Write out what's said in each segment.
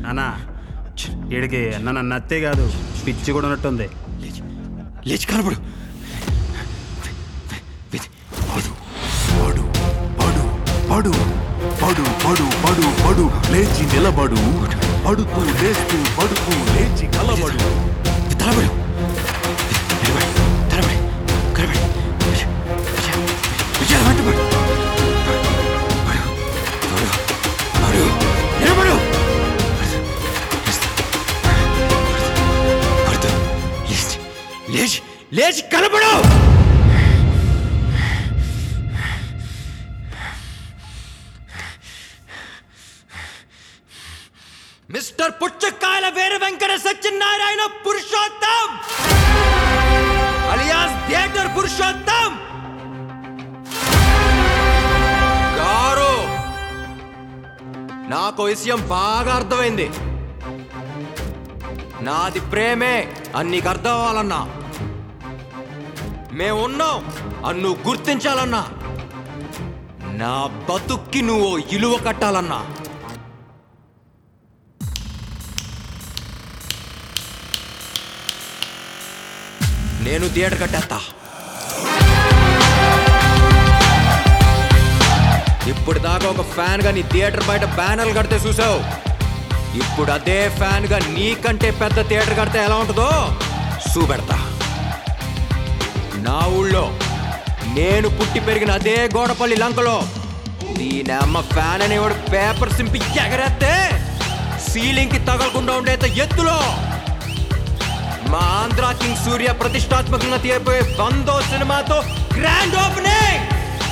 అన్నా వీడికి అన్న నన్ను అత్తే కాదు పిచ్చి కూడా ఉన్నట్టుంది లేచి లేచి కనబడు పడు పడు పడు పడు పడు పడు పడు పడు లేచి నిలబడు పడుతూ లేస్తూ పడుతూ లేచి కలబడు తలబడు నిలబడి తలబడి కనబడి విజయ వెంటబడు పడు నిలబడు పడుతూ లేచి లేచి లేచి కనబడు మిస్టర్ పుచ్చకాయల వీర వెంకట సత్యనారాయణ పురుషోత్తం అలియాస్ థియేటర్ పురుషోత్తం గారు నాకు విషయం బాగా అర్థమైంది నాది ప్రేమే అని నీకు అర్థం అవ్వాలన్నా మేమున్నాం అని నువ్వు గుర్తించాలన్నా నా బతుక్కి నువ్వు ఇలువ కట్టాలన్నా నేను థియేటర్ కట్టేస్తా ఇప్పుడు దాకా ఒక ఫ్యాన్ గా నీ థియేటర్ బయట బ్యానర్లు కడితే చూసావు ఇప్పుడు అదే ఫ్యాన్ గా నీకంటే పెద్ద థియేటర్ కడితే ఎలా ఉంటుందో చూపెడతా నా ఊళ్ళో నేను పుట్టి పెరిగిన అదే గోడపల్లి లంకలో దీని అమ్మ ఫ్యాన్ అనేవాడు పేపర్ సింపి ఎగరేస్తే సీలింగ్ కి తగలకుండా ఉండేంత ఎత్తులో మా ఆంధ్ర కింగ్ సూర్య ప్రతిష్టాత్మకంగా తీయబోయే వందో సినిమాతో గ్రాండ్ ఓపెనింగ్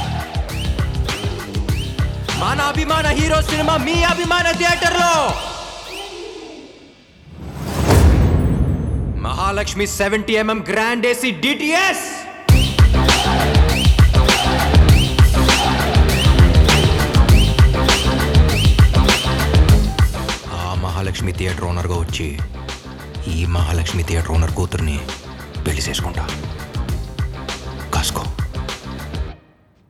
మన అభిమాన హీరో సినిమా మీ అభిమాన థియేటర్ లో Mahalakshmi seventy MM grand AC DTS ఆ మహాలక్ష్మి థియేటర్ ఓనర్గా వచ్చి ఈ మహాలక్ష్మి థియేటర్ ఓనర్ కూతుర్ని పెళ్లి చేసుకుంటా కాసుకో